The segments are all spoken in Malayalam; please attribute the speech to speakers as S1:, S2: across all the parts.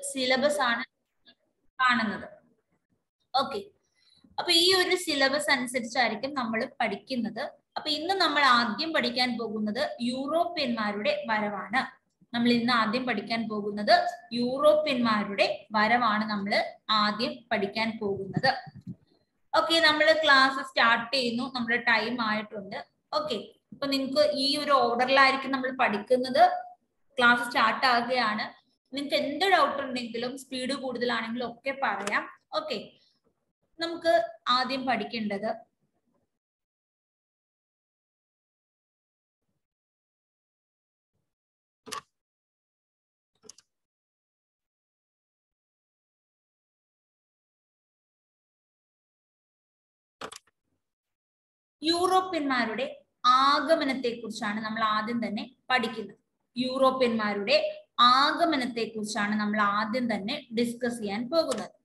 S1: സിലബസ് ആണ് കാണുന്നത് ഓക്കെ അപ്പൊ ഈ ഒരു സിലബസ് അനുസരിച്ചായിരിക്കും നമ്മൾ പഠിക്കുന്നത് അപ്പൊ ഇന്ന് നമ്മൾ ആദ്യം പഠിക്കാൻ പോകുന്നത് യൂറോപ്യന്മാരുടെ വരവാണ് നമ്മൾ ഇന്ന് ആദ്യം പഠിക്കാൻ പോകുന്നത് യൂറോപ്യന്മാരുടെ വരവാണ് നമ്മൾ ആദ്യം പഠിക്കാൻ പോകുന്നത് ഓക്കെ നമ്മൾ ക്ലാസ് സ്റ്റാർട്ട് ചെയ്യുന്നു നമ്മുടെ ടൈം ആയിട്ടുണ്ട് ഓക്കെ അപ്പൊ നിങ്ങൾക്ക് ഈ ഒരു ഓർഡറിലായിരിക്കും നമ്മൾ പഠിക്കുന്നത് ക്ലാസ് സ്റ്റാർട്ട് ആകുകയാണ് നിങ്ങൾക്ക് എന്ത് ഡൗട്ട് ഉണ്ടെങ്കിലും സ്പീഡ് കൂടുതലാണെങ്കിലും ഒക്കെ പറയാം ഓക്കെ നമുക്ക് ആദ്യം പഠിക്കേണ്ടത് യൂറോപ്യന്മാരുടെ ആഗമനത്തെ കുറിച്ചാണ് നമ്മൾ ആദ്യം തന്നെ പഠിക്കുന്നത് യൂറോപ്യന്മാരുടെ ആഗമനത്തെ കുറിച്ചാണ് നമ്മൾ ആദ്യം തന്നെ ഡിസ്കസ് ചെയ്യാൻ പോകുന്നത്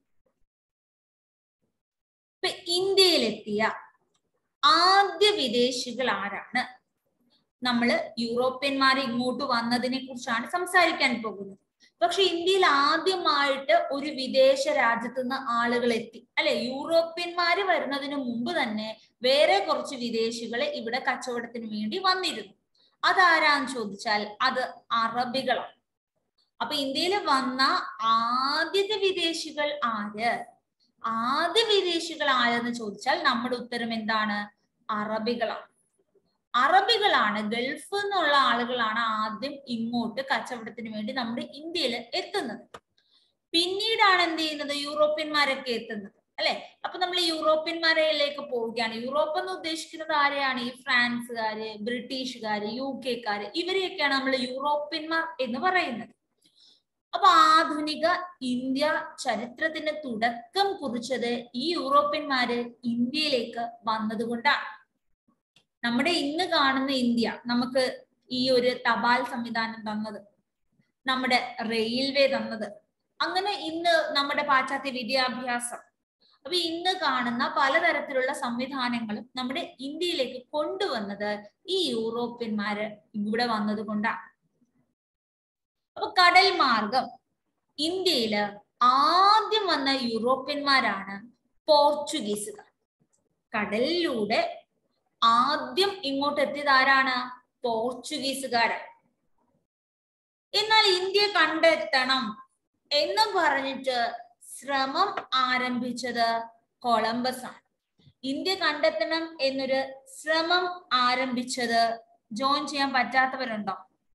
S1: ഇപ്പൊ ഇന്ത്യയിലെത്തിയ ആദ്യ വിദേശികൾ ആരാണ് നമ്മൾ യൂറോപ്യന്മാർ ഇങ്ങോട്ട് വന്നതിനെ കുറിച്ചാണ് സംസാരിക്കാൻ പോകുന്നത് പക്ഷെ ഇന്ത്യയിൽ ആദ്യമായിട്ട് ഒരു വിദേശ രാജ്യത്ത് നിന്ന് ആളുകൾ എത്തി അല്ലെ യൂറോപ്യന്മാര് വരുന്നതിന് മുമ്പ് തന്നെ വേറെ കുറച്ച് വിദേശികൾ ഇവിടെ കച്ചവടത്തിന് വേണ്ടി വന്നിരുന്നു അതാരാന്ന് ചോദിച്ചാൽ അത് അറബികളാണ് അപ്പൊ ഇന്ത്യയിൽ വന്ന ആദ്യത്തെ വിദേശികൾ ആര് ആദ്യ വിദേശികൾ ആരെന്ന് ചോദിച്ചാൽ നമ്മുടെ ഉത്തരം എന്താണ് അറബികളാണ് അറബികളാണ് ഗൾഫ് എന്നുള്ള ആളുകളാണ് ആദ്യം ഇങ്ങോട്ട് കച്ചവടത്തിന് വേണ്ടി നമ്മുടെ ഇന്ത്യയിൽ എത്തുന്നത് പിന്നീടാണ് എന്ത് ചെയ്യുന്നത് യൂറോപ്യന്മാരൊക്കെ എത്തുന്നത് അല്ലെ അപ്പൊ നമ്മൾ യൂറോപ്യന്മാരിലേക്ക് പോവുകയാണ് യൂറോപ്പ് എന്ന് ഉദ്ദേശിക്കുന്നത് ആരെയാണ് ഈ ഫ്രാൻസുകാര് ബ്രിട്ടീഷുകാര് യു കെക്കാര് ഇവരെയൊക്കെയാണ് നമ്മൾ യൂറോപ്യന്മാർ എന്ന് പറയുന്നത് അപ്പൊ ആധുനിക ഇന്ത്യ ചരിത്രത്തിന് തുടക്കം കുറിച്ചത് ഈ യൂറോപ്യന്മാര് ഇന്ത്യയിലേക്ക് വന്നതുകൊണ്ടാണ് നമ്മുടെ ഇന്ന് കാണുന്ന ഇന്ത്യ നമുക്ക് ഈ ഒരു തപാൽ സംവിധാനം തന്നത് നമ്മുടെ റെയിൽവേ തന്നത് അങ്ങനെ ഇന്ന് നമ്മുടെ പാശ്ചാത്യ വിദ്യാഭ്യാസം അപ്പൊ ഇന്ന് കാണുന്ന പലതരത്തിലുള്ള സംവിധാനങ്ങളും നമ്മുടെ ഇന്ത്യയിലേക്ക് കൊണ്ടുവന്നത് ഈ യൂറോപ്യന്മാര് ഇവിടെ വന്നത് കൊണ്ടാണ് അപ്പൊ കടൽ മാർഗം ഇന്ത്യയില് ആദ്യം വന്ന യൂറോപ്യന്മാരാണ് പോർച്ചുഗീസുകാർ കടലിലൂടെ ആദ്യം ഇങ്ങോട്ട് എത്തിയത് ആരാണ് പോർച്ചുഗീസുകാരാണ് എന്നാൽ ഇന്ത്യ കണ്ടെത്തണം എന്ന് പറഞ്ഞിട്ട് ശ്രമം ആരംഭിച്ചത് കൊളംബസ് ആണ് ഇന്ത്യ കണ്ടെത്തണം എന്നൊരു ശ്രമം ആരംഭിച്ചത് ജോയിൻ ചെയ്യാൻ പറ്റാത്തവരുണ്ടോ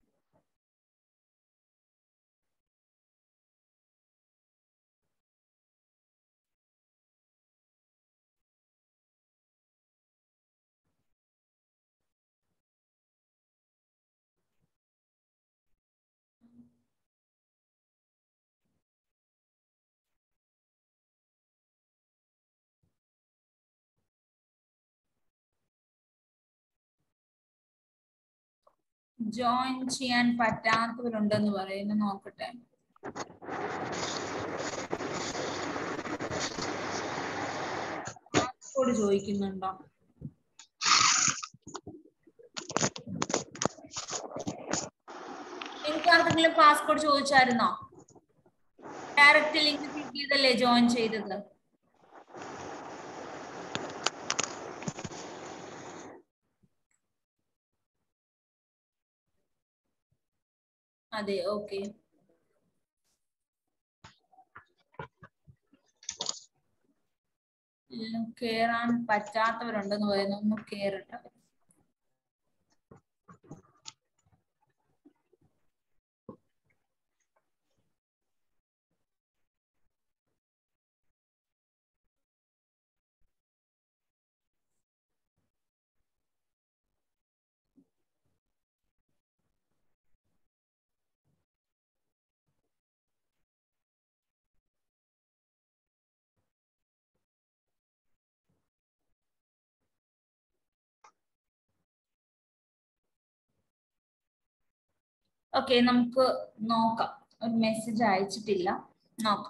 S1: ജോയിൻ ചെയ്യാൻ പറ്റാത്തവരുണ്ടെന്ന് പറയുന്നു നോക്കട്ടെ പാസ്പോർട്ട് ചോദിക്കുന്നുണ്ടോ നിങ്ങൾക്ക് ആർക്കെങ്കിലും പാസ്പോർട്ട് ചോദിച്ചായിരുന്നോ ഡയറക്റ്റ് ലിങ്ക് ക്ലിക്ക് ചെയ്തല്ലേ ജോയിൻ ചെയ്തത് അതെ ഓക്കെ കേറാൻ പറ്റാത്തവരുണ്ടെന്ന് പറയുന്നു ഒന്ന് കേറട്ടെ ഓക്കെ നമുക്ക് നോക്കാം ഒരു മെസ്സേജ് അയച്ചിട്ടില്ല നോക്കാം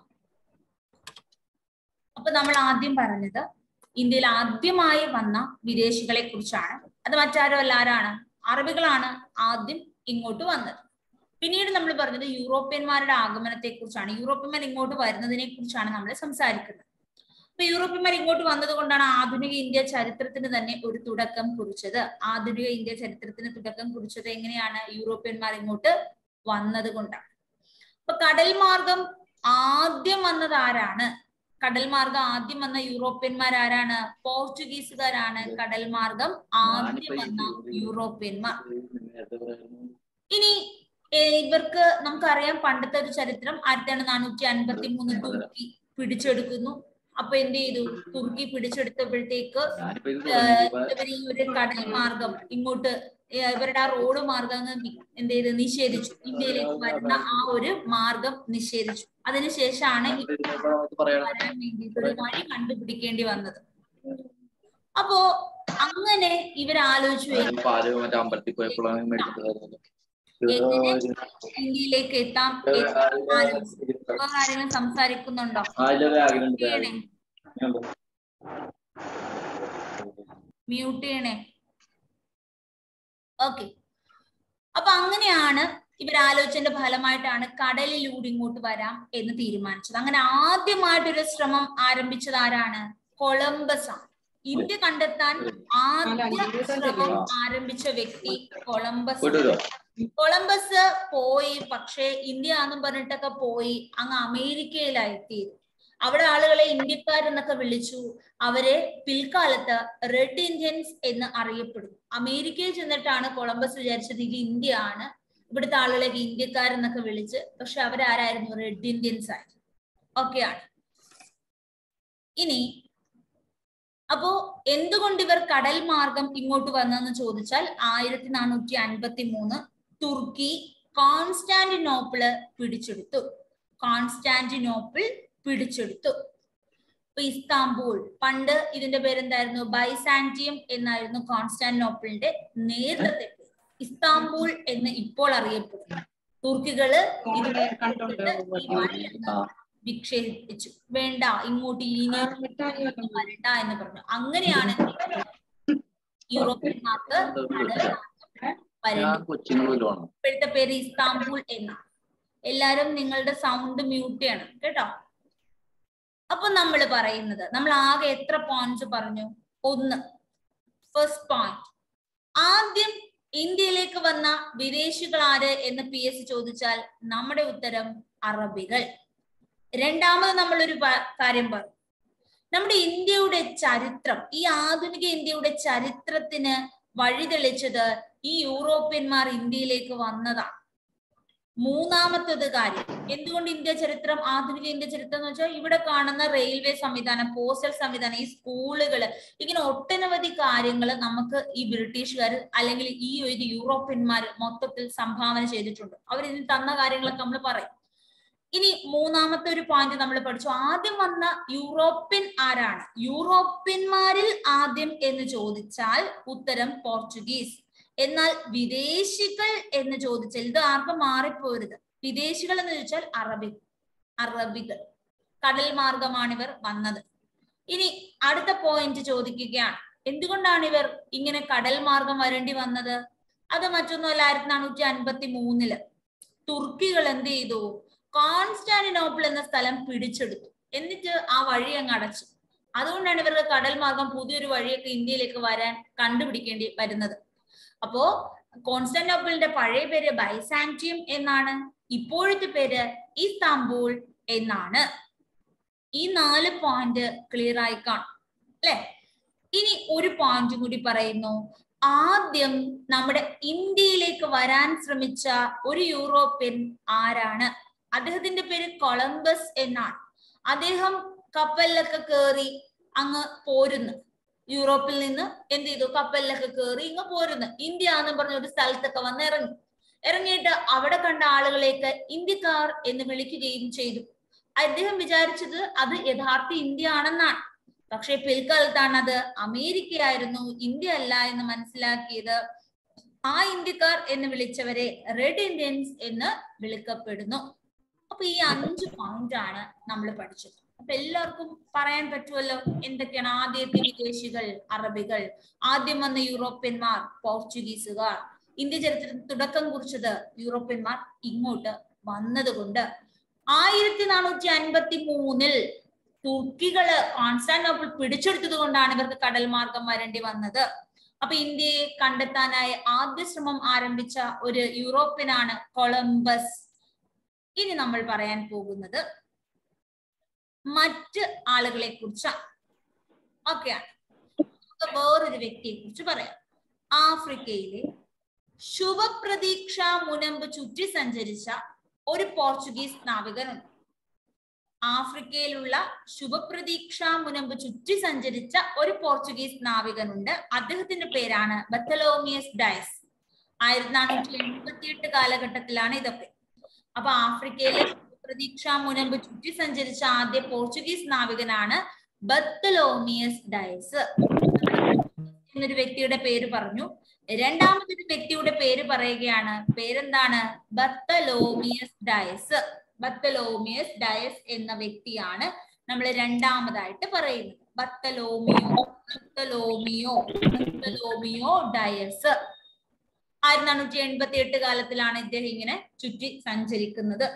S1: അപ്പൊ നമ്മൾ ആദ്യം പറഞ്ഞത് ഇന്ത്യയിൽ ആദ്യമായി വന്ന വിദേശികളെ കുറിച്ചാണ് അത് മറ്റാരും അല്ല ആരാണ് അറബികളാണ് ആദ്യം ഇങ്ങോട്ട് വന്നത് പിന്നീട് നമ്മൾ പറഞ്ഞത് യൂറോപ്യന്മാരുടെ ആഗമനത്തെ കുറിച്ചാണ് യൂറോപ്യന്മാർ ഇങ്ങോട്ട് വരുന്നതിനെ കുറിച്ചാണ് നമ്മൾ സംസാരിക്കുന്നത് അപ്പൊ യൂറോപ്യന്മാർ ഇങ്ങോട്ട് വന്നത് കൊണ്ടാണ് ആധുനിക ഇന്ത്യ ചരിത്രത്തിന് തന്നെ ഒരു തുടക്കം കുറിച്ചത് ആധുനിക ഇന്ത്യ ചരിത്രത്തിന് തുടക്കം കുറിച്ചത് എങ്ങനെയാണ് യൂറോപ്യന്മാർ ഇങ്ങോട്ട് വന്നത് കൊണ്ടാണ് അപ്പൊ കടൽ മാർഗം ആദ്യം വന്നത് ആരാണ് കടൽ മാർഗം ആദ്യം വന്ന യൂറോപ്യന്മാർ ആരാണ് പോർച്ചുഗീസുകാരാണ് കടൽ മാർഗം ആദ്യം വന്ന യൂറോപ്യന്മാർ ഇനി ഏഹ് ഇവർക്ക് നമുക്കറിയാം പണ്ടത്തെ ഒരു ചരിത്രം ആയിരത്തി നാനൂറ്റി അൻപത്തി മൂന്ന് തുർക്കി പിടിച്ചെടുക്കുന്നു അപ്പൊ എന്ത് ചെയ്തു തുർക്കി പിടിച്ചെടുത്തപ്പോഴത്തേക്ക് ഏഹ് ഇവർ ഈ ഒരു കടൽ മാർഗം ഇങ്ങോട്ട് ഏഹ് ഇവരുടെ ആ റോഡ് മാർഗം അങ്ങ് നി- എന്ത് ചെയ്ത് നിഷേധിച്ചു ഇന്ത്യയിലേക്ക് വരുന്ന ആ ഒരു മാർഗം നിഷേധിച്ചു അതിനുശേഷമാണ് വരാൻ വേണ്ടിയിട്ട് ഒരു വഴി കണ്ടുപിടിക്കേണ്ടി വന്നത് അപ്പോ അങ്ങനെ ഇവർ ആലോചിച്ചു
S2: പാല് മറ്റേ അമ്പലത്തിൽ പോയപ്പോഴാണ് മേടിച്ചത്
S1: എങ്ങനെ ഇന്ത്യയിലേക്ക് എത്താം എന്ന് ആലോചിച്ചു ഇപ്പൊ കാര്യങ്ങൾ സംസാരിക്കുന്നുണ്ടോ ചെയ്യണേ മ്യൂട്ട് ചെയ്യണേ ഓക്കെ അപ്പൊ അങ്ങനെയാണ് ഇവർ ആലോചിച്ചതിന്റെ ഫലമായിട്ടാണ് കടലിലൂടെ ഇങ്ങോട്ട് വരാം എന്ന് തീരുമാനിച്ചത് അങ്ങനെ ആദ്യമായിട്ടൊരു ശ്രമം ആരംഭിച്ചത് ആരാണ് കൊളംബസ് ആണ് ഇന്ത്യ കണ്ടെത്താൻ ആദ്യ ശ്രമം ആരംഭിച്ച വ്യക്തി കൊളംബസ് ആണ്.
S2: പോയിട്ട് വരുമോ
S1: കൊളംബസ് പോയി പക്ഷേ ഇന്ത്യ എന്നും പറഞ്ഞിട്ടൊക്കെ പോയി അങ്ങ് അമേരിക്കയിലായെത്തിയത് അവിടെ ആളുകളെ ഇന്ത്യക്കാരെന്നൊക്കെ വിളിച്ചു അവരെ പിൽക്കാലത്ത് റെഡ് ഇന്ത്യൻസ് എന്ന് അറിയപ്പെടുന്നു അമേരിക്കയിൽ ചെന്നിട്ടാണ് കൊളംബസ് വിചാരിച്ചത് ഇത് ഇന്ത്യ ആണ് ഇവിടുത്തെ ആളുകളെ ഇന്ത്യക്കാരെന്നൊക്കെ വിളിച്ച് പക്ഷെ അവരാരായിരുന്നു റെഡ് ഇന്ത്യൻസ് ആയിരുന്നു ഓക്കെയാണ് ഇനി അപ്പോ എന്തുകൊണ്ട് ഇവർ കടൽ മാർഗം ഇങ്ങോട്ട് വന്നെന്ന് ചോദിച്ചാൽ ആയിരത്തി നാനൂറ്റി അൻപത്തി മൂന്ന് തുർക്കി കോൺസ്റ്റാന്റിനോപ്പിള് പിടിച്ചെടുത്തു കോൺസ്റ്റാന്റിനോപ്പിൾ പിടിച്ചെടുത്തു ഇപ്പൊ ഇസ്താംബൂൾ പണ്ട് ഇതിന്റെ പേരെന്തായിരുന്നു ബൈസാന്റിയം എന്നായിരുന്നു കോൺസ്റ്റാന്റിനോപ്പിളിന്റെ നേതൃത്വത്തെ പേര്. ഇസ്താംബൂൾ എന്ന് ഇപ്പോൾ അറിയപ്പെടുന്നു തുർക്കികള് ഇത് ഈ മണ്ണിൽ
S2: ആ
S1: വിക്ഷേപിച്ചു വേണ്ട ഇങ്ങോട്ട് ഇനി വരണ്ട എന്ന് പറഞ്ഞു അങ്ങനെയാണ് യൂറോപ്യന്മാർക്ക് കടൽ മാർഗ്ഗം വരേണ്ടി
S2: ഞാൻ കൊച്ചിനുള്ളിൽ വേണം
S1: ഇപ്പോഴത്തെ പേര് ഇസ്താംബുൾ എന്നാണ് എല്ലാരും നിങ്ങളുടെ സൗണ്ട് മ്യൂട്ട് ചെയ്യണം കേട്ടോ അപ്പൊ നമ്മൾ പറയുന്നത് നമ്മൾ ആകെ എത്ര പോയിന്റ്സ് പറഞ്ഞു ഒന്ന് ഫസ്റ്റ് പോയിന്റ് ആദ്യം ഇന്ത്യയിലേക്ക് വന്ന വിദേശികൾ ആര് എന്ന് പി എസ് ചോദിച്ചാൽ നമ്മുടെ ഉത്തരം അറബികൾ രണ്ടാമത് നമ്മളൊരു പ- കാര്യം പറഞ്ഞു നമ്മുടെ ഇന്ത്യയുടെ ചരിത്രം ഈ ആധുനിക ഇന്ത്യയുടെ ചരിത്രത്തിന് വഴിതെളിച്ചത് ഈ യൂറോപ്യന്മാർ ഇന്ത്യയിലേക്ക് വന്നതാണ് മൂന്നാമത്തത് കാര്യം എന്തുകൊണ്ട് ഇന്ത്യ ചരിത്രം ആധുനിക ഇന്ത്യ ചരിത്രം എന്ന് വെച്ചാൽ ഇവിടെ കാണുന്ന റെയിൽവേ സംവിധാനം പോസ്റ്റൽ സംവിധാനം ഈ സ്കൂളുകള് ഇങ്ങനെ ഒട്ടനവധി കാര്യങ്ങൾ നമുക്ക് ഈ ബ്രിട്ടീഷുകാർ അല്ലെങ്കിൽ ഈ ഒരു യൂറോപ്യന്മാർ മൊത്തത്തിൽ സംഭാവന ചെയ്തിട്ടുണ്ട് അവർ ഇതിന് തന്ന കാര്യങ്ങളൊക്കെ നമ്മൾ പറയും ഇനി മൂന്നാമത്തെ ഒരു പോയിന്റ് നമ്മൾ പഠിച്ചു ആദ്യം വന്ന യൂറോപ്യൻ ആരാണ് യൂറോപ്യന്മാരിൽ ആദ്യം എന്ന് ചോദിച്ചാൽ ഉത്തരം പോർച്ചുഗീസ് എന്നാൽ വിദേശികൾ എന്ന് ചോദിച്ചാൽ ഇത് ആർക്കും മാറിപ്പോരുത് വിദേശികൾ എന്ന് ചോദിച്ചാൽ അറബി അറബികൾ കടൽ മാർഗമാണ് ഇവർ വന്നത് ഇനി അടുത്ത പോയിന്റ് ചോദിക്കുകയാണ് എന്തുകൊണ്ടാണ് ഇവർ ഇങ്ങനെ കടൽ മാർഗം വരേണ്ടി വന്നത് അത് മറ്റൊന്നുമല്ല ആയിരത്തി നാനൂറ്റി അൻപത്തി മൂന്നില് തുർക്കികൾ എന്ത് ചെയ്തു കോൺസ്റ്റാന്റിനോപ്പിൾ എന്ന സ്ഥലം പിടിച്ചെടുത്തു എന്നിട്ട് ആ വഴി അങ്ങ് അടച്ചു അതുകൊണ്ടാണ് ഇവർക്ക് കടൽ മാർഗം പുതിയൊരു വഴിയൊക്കെ ഇന്ത്യയിലേക്ക് വരാൻ കണ്ടുപിടിക്കേണ്ടി വരുന്നത് അപ്പോ കോൺസ്റ്റാന്റിനോപ്പിളിന്റെ പഴയ പേര് ബൈസാന്റിയം എന്നാണ് ഇപ്പോഴത്തെ പേര് ഇസ്താംബൂൾ എന്നാണ് ഈ നാല് പോയിന്റ് ക്ലിയർ ആയി കാണും അല്ലെ ഇനി ഒരു പോയിന്റ് കൂടി പറയുന്നു ആദ്യം നമ്മുടെ ഇന്ത്യയിലേക്ക് വരാൻ ശ്രമിച്ച ഒരു യൂറോപ്യൻ ആരാണ് അദ്ദേഹത്തിന്റെ പേര് കൊളംബസ് എന്നാണ് അദ്ദേഹം കപ്പലിലൊക്കെ കയറി അങ്ങ് പോരുന്നു യൂറോപ്പിൽ നിന്ന് എന്ത് ചെയ്തു കപ്പലിലൊക്കെ കയറി ഇങ്ങ് പോരുന്നു ഇന്ത്യ എന്ന് പറഞ്ഞ ഒരു സ്ഥലത്തൊക്കെ വന്ന് ഇറങ്ങി ഇറങ്ങിയിട്ട് അവിടെ കണ്ട ആളുകളെയൊക്കെ ഇന്ത്യക്കാർ എന്ന് വിളിക്കുകയും ചെയ്തു അദ്ദേഹം വിചാരിച്ചത് അത് യഥാർത്ഥ ഇന്ത്യ ആണെന്നാണ് പക്ഷെ പിൽക്കാലത്താണ് അത് അമേരിക്കയായിരുന്നു ഇന്ത്യ അല്ല എന്ന് മനസ്സിലാക്കിയത് ആ ഇന്ത്യക്കാർ എന്ന് വിളിച്ചവരെ റെഡ് ഇന്ത്യൻസ് എന്ന് വിളിക്കപ്പെടുന്നു അപ്പൊ ഈ അഞ്ച് പോയിന്റ് ആണ് നമ്മൾ പഠിച്ചത് അപ്പൊ എല്ലാവർക്കും പറയാൻ പറ്റുമല്ലോ എന്തൊക്കെയാണ് ആദ്യത്തെ വിദേശികൾ അറബികൾ ആദ്യം വന്ന യൂറോപ്യന്മാർ പോർച്ചുഗീസുകാർ ഇന്ത്യ ചരിത്രത്തിൽ തുടക്കം കുറിച്ചത് യൂറോപ്യന്മാർ ഇങ്ങോട്ട് വന്നതുകൊണ്ട് ആയിരത്തി നാനൂറ്റി അൻപത്തി മൂന്നിൽ തുർക്കികള് കോൺസ്റ്റാന്റിനോപ്പിൾ പിടിച്ചെടുത്തത് കൊണ്ടാണ് ഇവർക്ക് കടൽ മാർഗം വരേണ്ടി വന്നത് അപ്പൊ ഇന്ത്യയെ കണ്ടെത്താനായി ആദ്യ ശ്രമം ആരംഭിച്ച ഒരു യൂറോപ്യനാണ് കൊളംബസ് ഇനി നമ്മൾ പറയാൻ പോകുന്നത് മറ്റ് ആളുകളെ കുറിച്ചാണ് ഓക്കെയാണ് നമുക്ക് വേറൊരു വ്യക്തിയെ കുറിച്ച് പറയാം ആഫ്രിക്കയിലെ ശുഭപ്രതീക്ഷ മുനമ്പ് ചുറ്റി സഞ്ചരിച്ച ഒരു പോർച്ചുഗീസ് നാവികനുണ്ട് ആഫ്രിക്കയിലുള്ള ശുഭപ്രതീക്ഷ മുനമ്പ് ചുറ്റി സഞ്ചരിച്ച ഒരു പോർച്ചുഗീസ് നാവികനുണ്ട് അദ്ദേഹത്തിന്റെ പേരാണ് ബത്തലോമിയസ് ഡയസ് ആയിരത്തി നാനൂറ്റി എൺപത്തി എട്ട് കാലഘട്ടത്തിലാണ് ഇതൊക്കെ അപ്പൊ ആഫ്രിക്കയിലെ ശുഭപ്രതീക്ഷ മുനമ്പ് ചുറ്റി സഞ്ചരിച്ച ആദ്യ പോർച്ചുഗീസ് നാവികനാണ് ബത്തലോമിയസ് ഡയസ് എന്നൊരു വ്യക്തിയുടെ പേര് പറഞ്ഞു രണ്ടാമതൊരു വ്യക്തിയുടെ പേര് പറയുകയാണ് പേരെന്താണ് ബത്തലോമിയസ് ഡയസ് ബത്തലോമിയസ് ഡയസ് എന്ന വ്യക്തിയാണ് നമ്മൾ രണ്ടാമതായിട്ട് പറയുന്നത് ബത്തലോമിയോ ബത്തലോമിയോ ബത്തലോമിയോ ഡയസ് ആയിരത്തി നാനൂറ്റി എൺപത്തി എട്ട് കാലത്തിലാണ് ഇദ്ദേഹം ഇങ്ങനെ ചുറ്റി സഞ്ചരിക്കുന്നത്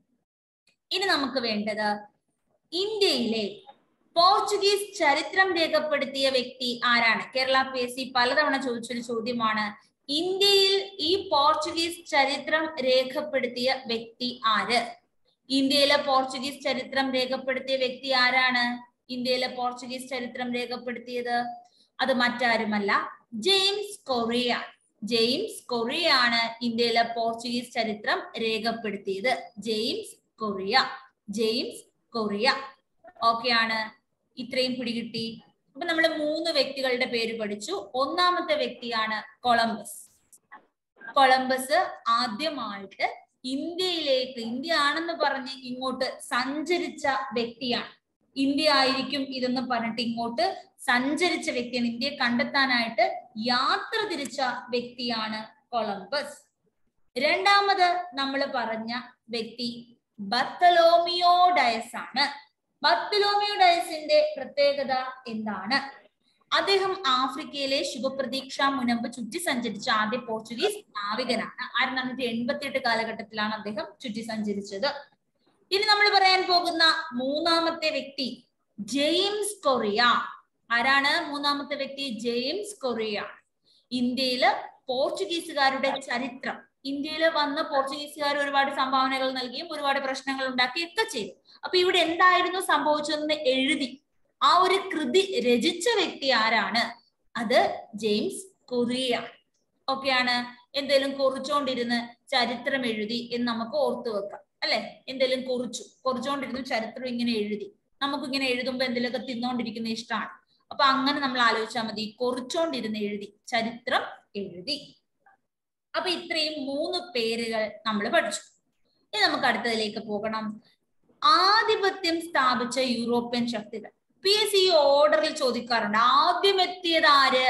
S1: ഇനി നമുക്ക് വേണ്ടത് ഇന്ത്യയിലെ പോർച്ചുഗീസ് ചരിത്രം രേഖപ്പെടുത്തിയ വ്യക്തി ആരാണ് കേരള പി എസ് സി പലതവണ ചോദിച്ചൊരു ചോദ്യമാണ് ഇന്ത്യയിൽ ഈ പോർച്ചുഗീസ് ചരിത്രം രേഖപ്പെടുത്തിയ വ്യക്തി ആര് ഇന്ത്യയിലെ പോർച്ചുഗീസ് ചരിത്രം രേഖപ്പെടുത്തിയ വ്യക്തി ആരാണ് ഇന്ത്യയിലെ പോർച്ചുഗീസ് ചരിത്രം രേഖപ്പെടുത്തിയത് അത് മറ്റാരുമല്ല ജെയിംസ് കൊറിയ ജെയിംസ് കൊറിയ ആണ് ഇന്ത്യയിലെ പോർച്ചുഗീസ് ചരിത്രം രേഖപ്പെടുത്തിയത് ജെയിംസ് കൊറിയ ജെയിംസ് കൊറിയ ഓക്കെയാണ് ഇത്രയും പിടികിട്ടി അപ്പൊ നമ്മൾ മൂന്ന് വ്യക്തികളുടെ പേര് പഠിച്ചു ഒന്നാമത്തെ വ്യക്തിയാണ് കൊളംബസ് കൊളംബസ് ആദ്യമായിട്ട് ഇന്ത്യയിലേക്ക് ഇന്ത്യ ആണെന്ന് പറഞ്ഞ് ഇങ്ങോട്ട് സഞ്ചരിച്ച വ്യക്തിയാണ് ഇന്ത്യ ആയിരിക്കും ഇതെന്ന് പറഞ്ഞിട്ട് ഇങ്ങോട്ട് സഞ്ചരിച്ച വ്യക്തിയാണ് ഇന്ത്യയെ കണ്ടെത്താനായിട്ട് യാത്ര തിരിച്ച വ്യക്തിയാണ് കൊളംബസ് രണ്ടാമത് നമ്മൾ പറഞ്ഞ വ്യക്തി ബത്തലോമിയോ ഡയസ് ആണ് ബത്തലോമിയോ ഡയസിന്റെ പ്രത്യേകത എന്താണ് അദ്ദേഹം ആഫ്രിക്കയിലെ ശുഭപ്രതീക്ഷ മുനമ്പ് ചുറ്റി സഞ്ചരിച്ച ആദ്യ പോർച്ചുഗീസ് നാവികനാണ് ആയിരത്തി നാനൂറ്റി എൺപത്തി എട്ട് കാലഘട്ടത്തിലാണ് അദ്ദേഹം ചുറ്റി സഞ്ചരിച്ചത് ഇനി നമ്മൾ പറയാൻ പോകുന്ന മൂന്നാമത്തെ വ്യക്തി ജെയിംസ് കൊറിയ ആരാണ് മൂന്നാമത്തെ വ്യക്തി ജെയിംസ് കൊറിയ ഇന്ത്യയില് പോർച്ചുഗീസുകാരുടെ ചരിത്രം ഇന്ത്യയിൽ വന്ന പോർച്ചുഗീസുകാർ ഒരുപാട് സംഭാവനകൾ നൽകിയും ഒരുപാട് പ്രശ്നങ്ങൾ ഉണ്ടാക്കിയൊക്കെ ചെയ്തു അപ്പൊ ഇവിടെ എന്തായിരുന്നു സംഭവിച്ചതെന്ന് എഴുതി ആ ഒരു കൃതി രചിച്ച വ്യക്തി ആരാണ് അത് ജെയിംസ് കൊറിയ ഓക്കെയാണ് എന്തേലും കുറിച്ചോണ്ടിരുന്ന് ചരിത്രം എഴുതി എന്ന് നമുക്ക് ഓർത്തു വെക്കാം അല്ലെ എന്തേലും കുറിച്ചു കുറിച്ചോണ്ടിരുന്ന് ചരിത്രം ഇങ്ങനെ എഴുതി നമുക്ക് ഇങ്ങനെ എഴുതുമ്പോ എന്തെങ്കിലുമൊക്കെ തിന്നോണ്ടിരിക്കുന്ന ഇഷ്ടമാണ് അപ്പൊ അങ്ങനെ നമ്മൾ ആലോചിച്ചാൽ മതി കുറിച്ചോണ്ടിരുന്ന് എഴുതി ചരിത്രം എഴുതി അപ്പൊ ഇത്രയും മൂന്ന് പേരുകൾ നമ്മൾ പഠിച്ചു ഇനി നമുക്ക് അടുത്തതിലേക്ക് പോകണം ആധിപത്യം സ്ഥാപിച്ച യൂറോപ്യൻ ശക്തികൾ പി എസ് സി ഓർഡറിൽ ചോദിക്കാറുണ്ട് ആദ്യം എത്തിയത് ആര്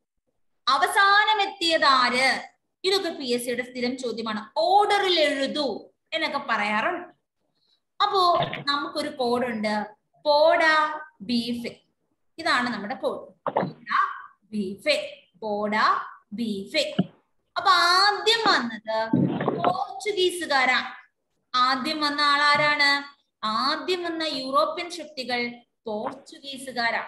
S1: അവസാനം എത്തിയത് ആര് ഇതൊക്കെ പി എസ് സിയുടെ സ്ഥിരം ചോദ്യമാണ് ഓർഡറിൽ എഴുതൂ എന്നൊക്കെ പറയാറുണ്ട് അപ്പോ നമുക്കൊരു കോഡുണ്ട് പോഡ ബീഫ് ഇതാണ് നമ്മുടെ കോഡ് പോഡ ബീഫ് പോഡ ബീഫ് അപ്പൊ ആദ്യം വന്നത് പോർച്ചുഗീസുകാരാണ് ആദ്യം വന്ന ആളാരാണ് ആദ്യം വന്ന യൂറോപ്യൻ ശക്തികൾ പോർച്ചുഗീസുകാരാണ്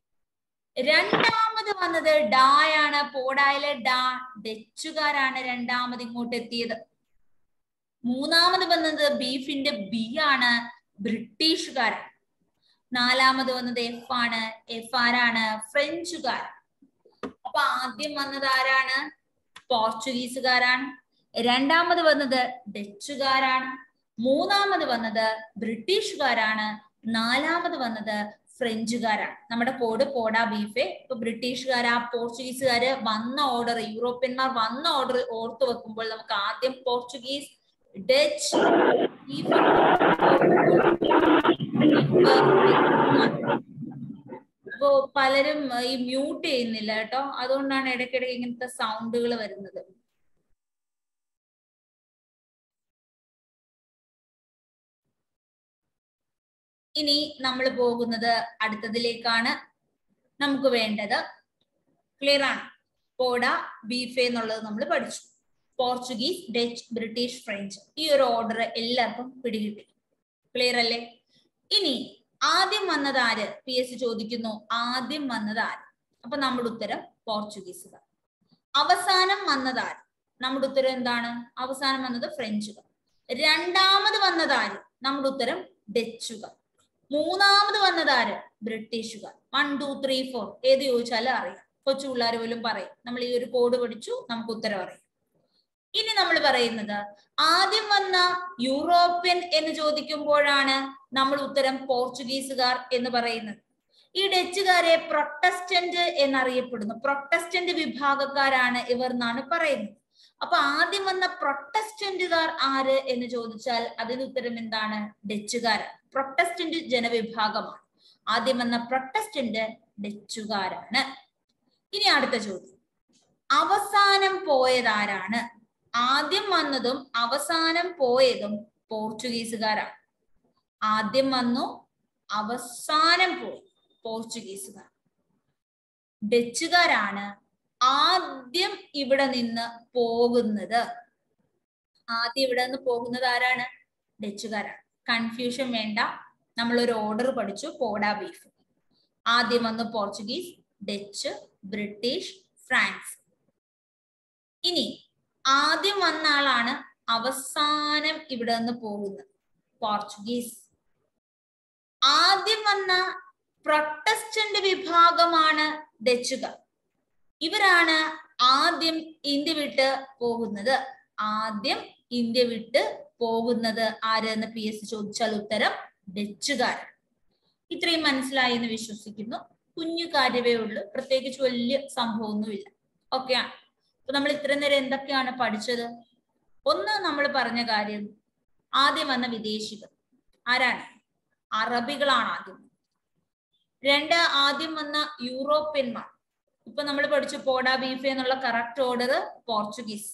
S1: രണ്ടാമത് വന്നത് ഡായാണ് പോഡായിലെ ഡാ ഡച്ചുകാരാണ് രണ്ടാമത് ഇങ്ങോട്ട് എത്തിയത് മൂന്നാമത് വന്നത് ബീഫിന്റെ ബി ആണ് ബ്രിട്ടീഷുകാരാണ് നാലാമത് വന്നത് എഫ് ആണ് എഫ് ആരാണ് ഫ്രഞ്ചുകാർ അപ്പൊ ആദ്യം വന്നത് ആരാണ് പോർച്ചുഗീസുകാരാണ് രണ്ടാമത് വന്നത് ഡച്ചുകാരാണ് മൂന്നാമത് വന്നത് ബ്രിട്ടീഷുകാരാണ് നാലാമത് വന്നത് ഫ്രഞ്ചുകാരാണ് നമ്മുടെ കോഡ് പോഡ ബീഫെ ഇപ്പൊ ബ്രിട്ടീഷുകാർ ആ പോർച്ചുഗീസുകാര് വന്ന ഓർഡർ യൂറോപ്യന്മാർ വന്ന ഓർഡർ ഓർത്തു വെക്കുമ്പോൾ നമുക്ക് ആദ്യം പോർച്ചുഗീസ് ഡച്ച് ബീഫ് അപ്പോ പലരും ഈ മ്യൂട്ട് ചെയ്യുന്നില്ല കേട്ടോ അതുകൊണ്ടാണ് ഇടയ്ക്കിടയ്ക്ക് ഇങ്ങനത്തെ സൗണ്ടുകൾ വരുന്നത് ഇനി നമ്മൾ പോകുന്നത് അടുത്തതിലേക്കാണ് നമുക്ക് വേണ്ടത് ക്ലിയർ ആണ് പോഡ ബീഫ് എന്നുള്ളത് നമ്മൾ പഠിച്ചു പോർച്ചുഗീസ് ഡച്ച് ബ്രിട്ടീഷ് ഫ്രഞ്ച് ഈ ഒരു ഓർഡർ എല്ലാവർക്കും പിടികിട്ടി ക്ലിയർ അല്ലേ ഇനി ആദ്യം വന്നത് ആര് പി എസ് ചോദിക്കുന്നു ആദ്യം വന്നത് ആര് അപ്പൊ നമ്മുടെ ഉത്തരം പോർച്ചുഗീസുകാർ അവസാനം വന്നത് ആര് നമ്മുടെ ഉത്തരം എന്താണ് അവസാനം വന്നത് ഫ്രഞ്ചുകാർ രണ്ടാമത് വന്നത് ആര് നമ്മുടെ ഉത്തരം ഡച്ചുകാർ മൂന്നാമത് വന്നത് ആര് ബ്രിട്ടീഷുകാർ വൺ ടു ത്രീ ഫോർ ഏത് ചോദിച്ചാലും അറിയാം കൊച്ചു പിള്ളേർ പോലും പറയും നമ്മൾ ഈ ഒരു കോഡ് പഠിച്ചു നമുക്ക് ഉത്തരം അറിയാം ഇനി നമ്മൾ പറയുന്നത് ആദ്യം വന്ന യൂറോപ്യൻ എന്ന് ചോദിക്കുമ്പോഴാണ് നമ്മൾ ഉത്തരം പോർച്ചുഗീസുകാർ എന്ന് പറയുന്നത് ഈ ഡച്ചുകാരെ പ്രൊട്ടസ്റ്റന്റ് എന്നറിയപ്പെടുന്നു പ്രൊട്ടസ്റ്റന്റ് വിഭാഗക്കാരാണ് ഇവർ എന്നാണ് പറയുന്നത് അപ്പൊ ആദ്യം വന്ന പ്രൊട്ടസ്റ്റന്റുകാർ ആര് എന്ന് ചോദിച്ചാൽ അതിന് ഉത്തരം എന്താണ് ഡച്ചുകാരാണ് പ്രൊട്ടസ്റ്റന്റ് ജനവിഭാഗമാണ് ആദ്യം വന്ന പ്രൊട്ടസ്റ്റന്റ് ഡച്ചുകാരാണ് ഇനി അടുത്ത ചോദ്യം അവസാനം പോയതാരാണ് ആദ്യം വന്നതും അവസാനം പോയതും പോർച്ചുഗീസുകാരാണ് ആദ്യം വന്നു അവസാനം പോയി പോർച്ചുഗീസുകാർ ഡച്ചുകാരാണ് ആദ്യം ഇവിടെ നിന്ന് പോകുന്നത് ആദ്യം ഇവിടെ നിന്ന് പോകുന്നത് ആരാണ് ഡച്ചുകാരാണ് കൺഫ്യൂഷൻ വേണ്ട നമ്മൾ ഒരു ഓർഡർ പഠിച്ചു പോഡാ ബീഫ് ആദ്യം വന്ന് പോർച്ചുഗീസ് ഡച്ച് ബ്രിട്ടീഷ് ഫ്രാൻസ് ഇനി ആദ്യം വന്ന ആളാണ് അവസാനം ഇവിടെ നിന്ന് പോകുന്നത് പോർച്ചുഗീസ് ആദ്യം വന്ന പ്രൊട്ടസ്റ്റന്റ് വിഭാഗമാണ് ഡച്ചുകാർ ഇവരാണ് ആദ്യം ഇന്ത്യ വിട്ട് പോകുന്നത് ആദ്യം ഇന്ത്യ വിട്ട് പോകുന്നത് ആര് എന്ന് പി എസ് ചോദിച്ചാൽ ഉത്തരം ഡച്ചുകാരാണ് ഇത്രയും മനസ്സിലായി എന്ന് വിശ്വസിക്കുന്നു കുഞ്ഞു കാര്യമേ ഉള്ളൂ പ്രത്യേകിച്ച് വലിയ സംഭവമൊന്നുമില്ല ഓക്കെ അപ്പൊ നമ്മൾ ഇത്രയും നേരം എന്തൊക്കെയാണ് പഠിച്ചത് ഒന്ന് നമ്മൾ പറഞ്ഞ കാര്യം ആദ്യം വന്ന വിദേശികൾ ആരാണ് അറബികളാണ് ആദ്യം രണ്ട് ആദ്യം വന്ന യൂറോപ്യന്മാർ ഇപ്പൊ നമ്മൾ പഠിച്ചു പോഡ ബീഫ് എന്നുള്ള കറക്റ്റ് ഓർഡർ പോർച്ചുഗീസ്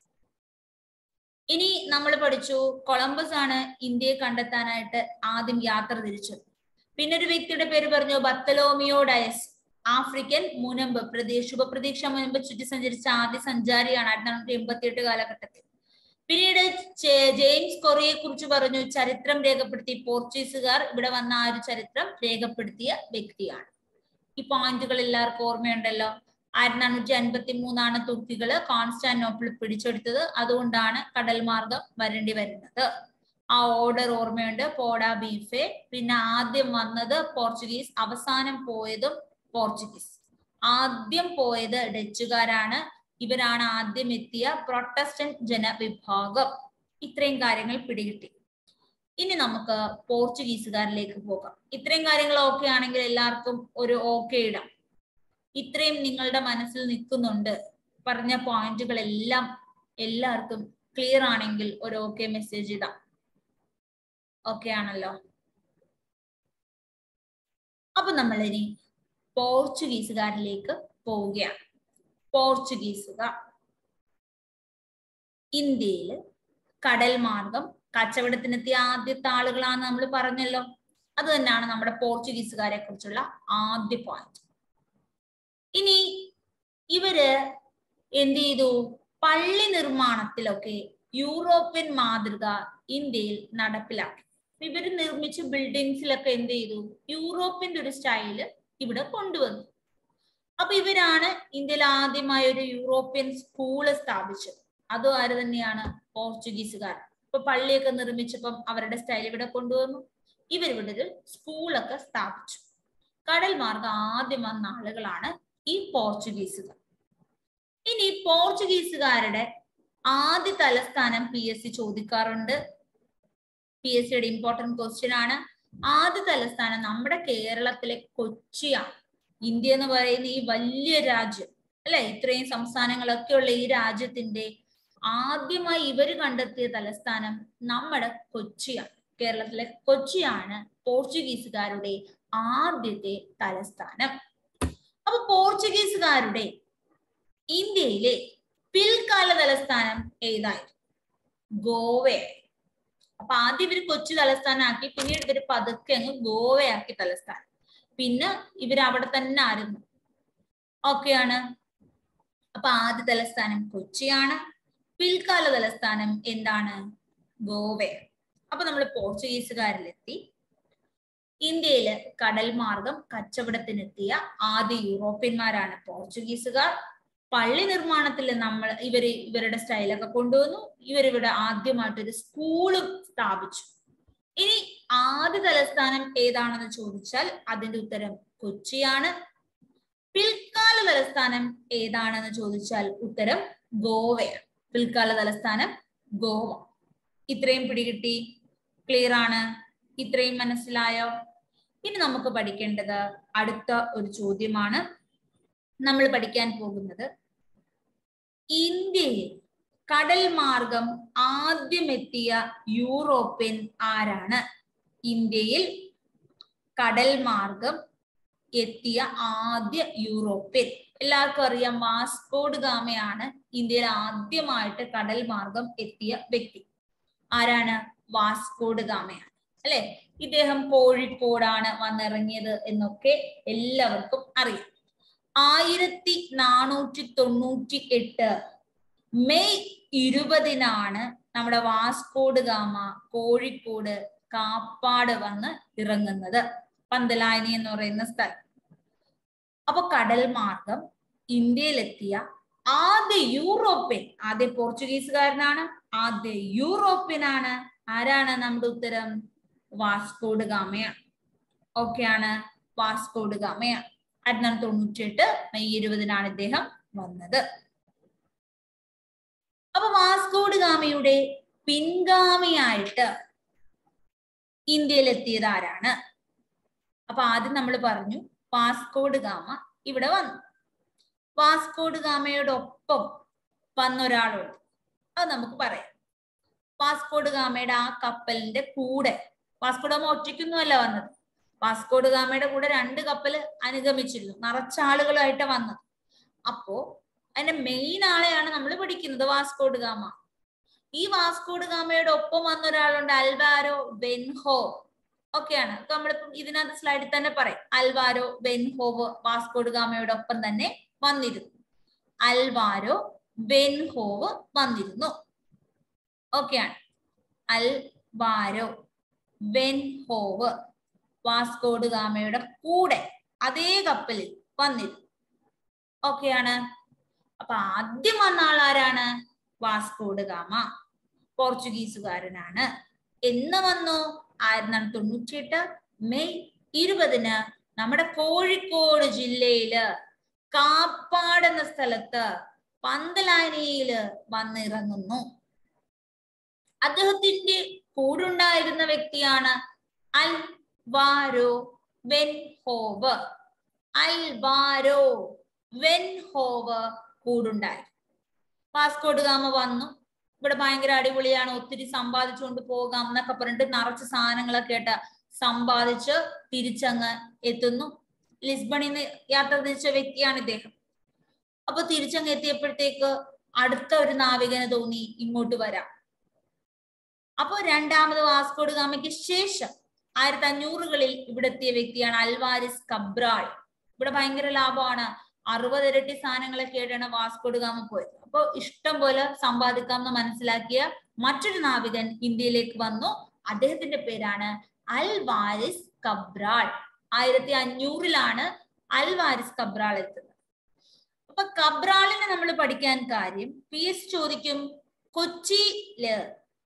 S1: ഇനി നമ്മൾ പഠിച്ചു കൊളംബസ് ആണ് ഇന്ത്യയെ കണ്ടെത്താനായിട്ട് ആദ്യം യാത്ര തിരിച്ചത് പിന്നെ ഒരു വ്യക്തിയുടെ പേര് പറഞ്ഞു ബത്തലോമിയോ ഡയസ് ആഫ്രിക്കൻ മുനമ്പ് പ്രദേശ് ഉപപ്രതീക്ഷ മുനമ്പ് ചുറ്റി സഞ്ചരിച്ച ആദ്യ സഞ്ചാരിയാണ് ആയിരത്തി തൊള്ളായിരത്തി എൺപത്തി എട്ട് കാലഘട്ടത്തിൽ പിന്നീട് ജെയിംസ് കൊറിയെ കുറിച്ച് പറഞ്ഞു ചരിത്രം രേഖപ്പെടുത്തി പോർച്ചുഗീസുകാർ ഇവിടെ വന്ന ആ ഒരു ചരിത്രം രേഖപ്പെടുത്തിയ വ്യക്തിയാണ് ഈ പോയിന്റുകൾ എല്ലാവർക്കും ഓർമ്മയുണ്ടല്ലോ ആയിരത്തി നാനൂറ്റി അൻപത്തി മൂന്നാണ് തുർക്കികള് കോൺസ്റ്റാന്റോപ്പിൾ പിടിച്ചെടുത്തത് അതുകൊണ്ടാണ് കടൽ മാർഗം വരേണ്ടി വരുന്നത് ആ ഓർഡർ ഓർമ്മയുണ്ട് പോഡ ബീഫെ പിന്നെ ആദ്യം വന്നത് പോർച്ചുഗീസ് അവസാനം പോയതും പോർച്ചുഗീസ് ആദ്യം പോയത് ഡച്ചുകാരാണ് ഇവരാണ് ആദ്യം എത്തിയ പ്രൊട്ടസ്റ്റന്റ് ജനവിഭാഗം ഇത്രയും കാര്യങ്ങൾ പിടികിട്ടി ഇനി നമുക്ക് പോർച്ചുഗീസുകാരിലേക്ക് പോകാം ഇത്രയും കാര്യങ്ങൾ ഓക്കെ ആണെങ്കിൽ എല്ലാവർക്കും ഒരു ഓക്കെ ഇടാം ഇത്രയും നിങ്ങളുടെ മനസ്സിൽ നിൽക്കുന്നുണ്ട് പറഞ്ഞ പോയിന്റുകളെല്ലാം എല്ലാവർക്കും ക്ലിയർ ആണെങ്കിൽ ഒരു ഓക്കെ മെസ്സേജ് ഇടാം ഓക്കെ ആണല്ലോ അപ്പൊ നമ്മൾ ഇനി പോർച്ചുഗീസുകാരിലേക്ക് പോവുകയാണ് പോർച്ചുഗീസുകാർ ഇന്ത്യയിൽ കടൽ മാർഗം കച്ചവടത്തിനെത്തിയ ആദ്യത്തെ ആളുകളാണ് നമ്മൾ പറഞ്ഞല്ലോ അത് തന്നെയാണ് നമ്മുടെ പോർച്ചുഗീസുകാരെ കുറിച്ചുള്ള ആദ്യ പോയിന്റ് ഇനി ഇവര് എന്ത് ചെയ്തു പള്ളി നിർമ്മാണത്തിലൊക്കെ യൂറോപ്യൻ മാതൃക ഇന്ത്യയിൽ നടപ്പിലാക്കി ഇവര് നിർമ്മിച്ച ബിൽഡിങ്സിലൊക്കെ എന്ത് ചെയ്തു യൂറോപ്യന്റെ ഒരു സ്റ്റൈല് ഇവിടെ കൊണ്ടുവന്നു അപ്പൊ ഇവരാണ് ഇന്ത്യയിൽ ആദ്യമായ ഒരു യൂറോപ്യൻ സ്കൂള് സ്ഥാപിച്ചത് അതും ആര് തന്നെയാണ് പോർച്ചുഗീസുകാർ ഇപ്പൊ പള്ളിയൊക്കെ നിർമ്മിച്ചപ്പം അവരുടെ സ്റ്റൈൽ ഇവിടെ കൊണ്ടുവന്നു ഇവർ ഇവിടെ ഒരു സ്കൂളൊക്കെ സ്ഥാപിച്ചു കടൽ മാർഗം ആദ്യം വന്ന ആളുകളാണ് ഈ പോർച്ചുഗീസുകാർ ഇനി പോർച്ചുഗീസുകാരുടെ ആദ്യ തലസ്ഥാനം പി എസ് സി ചോദിക്കാറുണ്ട് പി എസ് സിയുടെ ഇമ്പോർട്ടന്റ് ക്വസ്റ്റ്യൻ ആണ് ആദ്യ തലസ്ഥാനം നമ്മുടെ കേരളത്തിലെ കൊച്ചിയാണ് ഇന്ത്യ എന്ന് പറയുന്ന ഈ വലിയ രാജ്യം അല്ലെ ഇത്രയും സംസ്ഥാനങ്ങളൊക്കെ ഉള്ള ഈ രാജ്യത്തിന്റെ ആദ്യമായി ഇവര് കണ്ടെത്തിയ തലസ്ഥാനം നമ്മുടെ കൊച്ചിയാണ് കേരളത്തിലെ കൊച്ചിയാണ് പോർച്ചുഗീസുകാരുടെ ആദ്യത്തെ തലസ്ഥാനം അപ്പൊ പോർച്ചുഗീസുകാരുടെ ഇന്ത്യയിലെ പിൽക്കാല തലസ്ഥാനം ഏതായിരുന്നു ഗോവയായിരുന്നു അപ്പൊ ആദ്യം ഇവര് കൊച്ചി തലസ്ഥാനമാക്കി പിന്നീട് ഇവര് പതുക്കെ അങ്ങ് ഗോവയാക്കി തലസ്ഥാനം പിന്നെ ഇവര് അവിടെ തന്നെ ആയിരുന്നു ഓക്കെയാണ് അപ്പൊ ആദ്യ തലസ്ഥാനം കൊച്ചിയാണ് പിൽക്കാല തലസ്ഥാനം എന്താണ് ഗോവയാണ് അപ്പൊ നമ്മൾ പോർച്ചുഗീസുകാരിലെത്തി ഇന്ത്യയില് കടൽ മാർഗം കച്ചവടത്തിനെത്തിയ ആദ്യ യൂറോപ്യന്മാരാണ് പോർച്ചുഗീസുകാർ പള്ളി നിർമ്മാണത്തിൽ നമ്മൾ ഇവര് ഇവരുടെ സ്റ്റൈലൊക്കെ കൊണ്ടുവന്നു ഇവരിവിടെ ആദ്യമായിട്ടൊരു സ്കൂളും സ്ഥാപിച്ചു ഇനി ആദ്യ തലസ്ഥാനം ഏതാണെന്ന് ചോദിച്ചാൽ അതിന്റെ ഉത്തരം കൊച്ചിയാണ് പിൽക്കാല തലസ്ഥാനം ഏതാണെന്ന് ചോദിച്ചാൽ ഉത്തരം ഗോവയാണ് പിൽക്കാല തലസ്ഥാനം ഗോവ ഇത്രയും പിടികിട്ടി ക്ലിയർ ആണ് ഇത്രയും മനസ്സിലായോ ഇനി നമുക്ക് പഠിക്കേണ്ടത് അടുത്ത ഒരു ചോദ്യമാണ് നമ്മൾ പഠിക്കാൻ പോകുന്നത് ഇന്ത്യയിൽ കടൽ മാർഗം ആദ്യം എത്തിയ യൂറോപ്യൻ ആരാണ് ഇന്ത്യയിൽ കടൽ മാർഗം എത്തിയ ആദ്യ യൂറോപ്യൻ എല്ലാവർക്കും അറിയാം വാസ്കോഡ് ഗാമയാണ് ഇന്ത്യയിൽ ആദ്യമായിട്ട് കടൽ മാർഗം എത്തിയ വ്യക്തി ആരാണ് വാസ്കോഡ് ഗാമയാണ് അല്ലെ ഇദ്ദേഹം കോഴിക്കോടാണ് വന്നിറങ്ങിയത് എന്നൊക്കെ എല്ലാവർക്കും അറിയാം ആയിരത്തി നാനൂറ്റി തൊണ്ണൂറ്റി എട്ട് മെയ് ഇരുപതിനാണ് നമ്മുടെ വാസ്കോഡ് ഗാമ കോഴിക്കോട് കാപ്പാട് വന്ന് ഇറങ്ങുന്നത് പന്തലായനി എന്ന് പറയുന്ന സ്ഥലം അപ്പൊ കടൽ മാർഗം ഇന്ത്യയിലെത്തിയ ആദ്യ യൂറോപ്യൻ ആദ്യ പോർച്ചുഗീസുകാരനാണ് ആദ്യ യൂറോപ്യനാണ് ആരാണ് നമ്മുടെ ഉത്തരം വാസ്കോഡ് ഗാമയാണ് ഓക്കെയാണ് വാസ്കോഡ് ഗാമയാണ് ആയിരത്തി നാനൂറ്റി തൊണ്ണൂറ്റി എട്ട് മെയ് ഇരുപതിനാണ് ഇദ്ദേഹം വന്നത് അപ്പൊ വാസ്കോഡ് ഗാമയുടെ പിൻഗാമിയായിട്ട് ഇന്ത്യയിൽ എത്തിയത് ആരാണ് അപ്പൊ ആദ്യം നമ്മൾ പറഞ്ഞു വാസ്കോഡ് ഗാമ ഇവിടെ വന്നു വാസ്കോഡ് ഗാമയോടൊപ്പം വന്ന ഒരാളുണ്ട് അത് നമുക്ക് പറയാം വാസ്കോഡ് ഗാമയുടെ ആ കപ്പലിന്റെ കൂടെ വാസ്കോഡ് ഗാമ ഒറ്റയ്ക്കൊന്നുമല്ല വന്നത് വാസ്കോഡ് ഗാമയുടെ കൂടെ രണ്ട് കപ്പല് അനുഗമിച്ചിരുന്നു നിറച്ച ആളുകളായിട്ട് വന്നത് അപ്പോ അതിന്റെ മെയിൻ ആളെയാണ് നമ്മൾ പഠിക്കുന്നത് വാസ്കോഡ് ഗാമ ഈ വാസ്കോഡ് ഗാമയുടെ ഒപ്പം വന്ന ഒരാളുണ്ട് അൽവാരോ ബെൻഹോ ഒക്കെയാണ് നമ്മളിപ്പം ഇതിനകത്ത് സ്ലൈഡിൽ തന്നെ പറയും അൽവാരോ ബെൻഹോവ് വാസ്കോഡ് ഗാമയുടെ ഒപ്പം തന്നെ വന്നിരുന്നു അൽവാരോ ബെൻഹോവ് വന്നിരുന്നു ഓക്കെയാണ് അൽവാരോ ബെൻഹോവ് വാസ്കോഡ് ഗാമയുടെ കൂടെ അതേ കപ്പലിൽ വന്നിരുന്നു ഓക്കെയാണ് അപ്പൊ ആദ്യം വന്ന ആളാരാണ് വാസ്കോഡ് ഗാമ പോർച്ചുഗീസുകാരനാണ് എന്ന് വന്നു ആയിരത്തി നാനൂറ്റി തൊണ്ണൂറ്റിയെട്ട് മെയ് ഇരുപതിന് നമ്മുടെ കോഴിക്കോട് ജില്ലയില് കാപ്പാട് എന്ന സ്ഥലത്ത് പന്തലാനിയില് വന്നിറങ്ങുന്നു അദ്ദേഹത്തിന്റെ കൂടുണ്ടായിരുന്ന വ്യക്തിയാണ് അൽ വാരോ വെൻഹോവ് അൽവാരോ വെൻഹോവ് കൂടുണ്ടായി പാസ്കോട്ട് ഗാമ വന്നു ഇവിടെ ഭയങ്കര അടിപൊളിയാണ് ഒത്തിരി സമ്പാദിച്ചുകൊണ്ട് പോകാം എന്നൊക്കെ പറഞ്ഞിട്ട് നിറച്ച് സാധനങ്ങളൊക്കെ ആയിട്ട് സമ്പാദിച്ച് തിരിച്ചങ്ങ് എത്തുന്നു ലിസ്ബണിൽ നിന്ന് യാത്ര തിരിച്ച വ്യക്തിയാണ് ഇദ്ദേഹം അപ്പൊ തിരിച്ചങ്ങ് എത്തിയപ്പോഴത്തേക്ക് അടുത്ത ഒരു നാവികന് തോന്നി ഇങ്ങോട്ട് വരാം അപ്പൊ രണ്ടാമത് വാസ്കോഡ് ഗാമയ്ക്ക് ശേഷം ആയിരത്തി അഞ്ഞൂറുകളിൽ ഇവിടെ എത്തിയ വ്യക്തിയാണ് അൽവാരിസ് കബ്രാൾ ഇവിടെ ഭയങ്കര ലാഭമാണ് അറുപത് ഇരട്ടി സാധനങ്ങളൊക്കെ ആയിട്ടാണ് വാസ്കോഡ് ഗാമ പോയത് അപ്പൊ ഇഷ്ടം പോലെ സമ്പാദിക്കാമെന്ന് മനസ്സിലാക്കിയ മറ്റൊരു നാവികൻ ഇന്ത്യയിലേക്ക് വന്നു അദ്ദേഹത്തിന്റെ പേരാണ് അൽവാരിസ് കബ്രാൾ ആയിരത്തി അഞ്ഞൂറിലാണ് അൽവാരിസ് കബ്രാൾ എത്തുന്നത് അപ്പൊ കബ്രാളിനെ നമ്മൾ പഠിക്കാൻ കാര്യം പി എസ് ചോദിക്കും കൊച്ചിയില്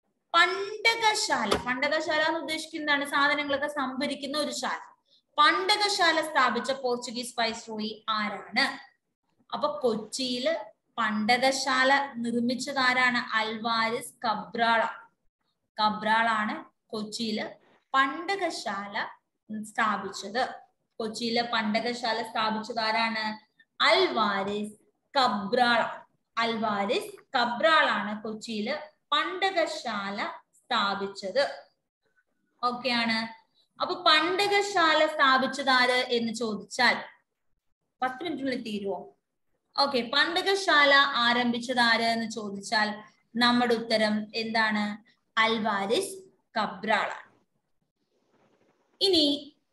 S1: പണ്ടകശാല പണ്ടകശാല എന്ന് ഉദ്ദേശിക്കുന്നതാണ് സാധനങ്ങളൊക്കെ സംഭരിക്കുന്ന ഒരു ശാല പണ്ടകശാല സ്ഥാപിച്ച പോർച്ചുഗീസ് വൈസ്രോയി ആരാണ് അപ്പൊ കൊച്ചിയില് പണ്ടകശാല നിർമ്മിച്ചത് ആരാണ് അൽവാരിസ് കബ്രാള കബ്രാളാണ് കൊച്ചിയില് പണ്ടകശാല സ്ഥാപിച്ചത് കൊച്ചിയിലെ പണ്ടകശാല സ്ഥാപിച്ചത് ആരാണ് അൽവാരിസ് കബ്രാള അൽവാരിസ് കബ്രാളാണ് കൊച്ചിയില് പണ്ടകശാല സ്ഥാപിച്ചത് ഓക്കെയാണ് അപ്പൊ പണ്ടകശാല സ്ഥാപിച്ചത് ആര് എന്ന് ചോദിച്ചാൽ പത്ത് മിനിറ്റിനുള്ളിൽ തീരുവോ ഓക്കെ പണ്ടകശാല ആരംഭിച്ചത് ആര് എന്ന് ചോദിച്ചാൽ നമ്മുടെ ഉത്തരം എന്താണ് അൽവാരിസ് കബ്രാളാണ് ഇനി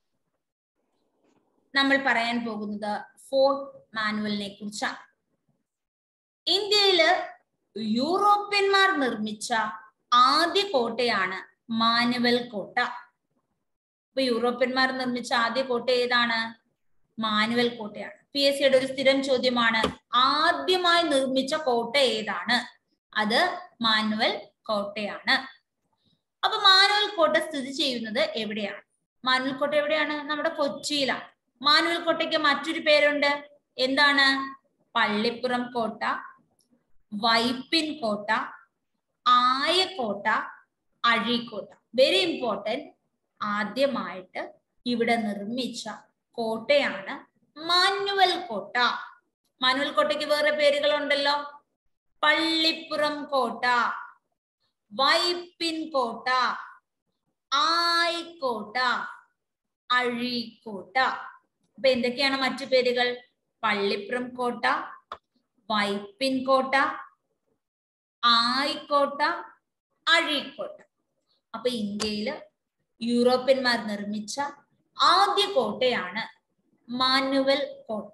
S1: നമ്മൾ പറയാൻ പോകുന്നത് ഫോർട്ട് മാനുവലിനെ കുറിച്ചാണ് ഇന്ത്യയില് യൂറോപ്യന്മാർ നിർമ്മിച്ച ആദ്യ കോട്ടയാണ് മാനുവൽ കോട്ട ഇപ്പൊ യൂറോപ്യന്മാർ നിർമ്മിച്ച ആദ്യ കോട്ട ഏതാണ് മാനുവൽ കോട്ടയാണ് പി എസ് സിയുടെ ഒരു സ്ഥിരം ചോദ്യമാണ് ആദ്യമായി നിർമ്മിച്ച കോട്ട ഏതാണ് അത് മാനുവൽ കോട്ടയാണ് അപ്പൊ മാനുവൽ കോട്ട സ്ഥിതി ചെയ്യുന്നത് എവിടെയാണ് മാനുവൽ കോട്ട എവിടെയാണ് നമ്മുടെ കൊച്ചിയിലാണ് മാനുവൽ കോട്ടയ്ക്ക് മറ്റൊരു പേരുണ്ട് എന്താണ് പള്ളിപ്പുറം കോട്ട വൈപ്പിൻ കോട്ട ആയക്കോട്ട അഴീക്കോട്ട വെരി ഇമ്പോർട്ടൻറ്റ് ആദ്യമായിട്ട് ഇവിടെ നിർമ്മിച്ച കോട്ടയാണ് മാനുവൽ കോട്ട മാനുവൽ കോട്ടയ്ക്ക് വേറെ പേരുകളുണ്ടല്ലോ പള്ളിപ്പുറം കോട്ട വൈപ്പിൻ കോട്ട ആയിക്കോട്ട അഴീക്കോട്ട അപ്പൊ എന്തൊക്കെയാണ് മറ്റു പേരുകൾ പള്ളിപ്പുറം കോട്ട വൈപ്പിൻ കോട്ട ആയിക്കോട്ട അഴീക്കോട്ട അപ്പൊ ഇന്ത്യയില് യൂറോപ്യന്മാർ നിർമ്മിച്ച ആദ്യ കോട്ടയാണ് മാനുവൽ കോട്ട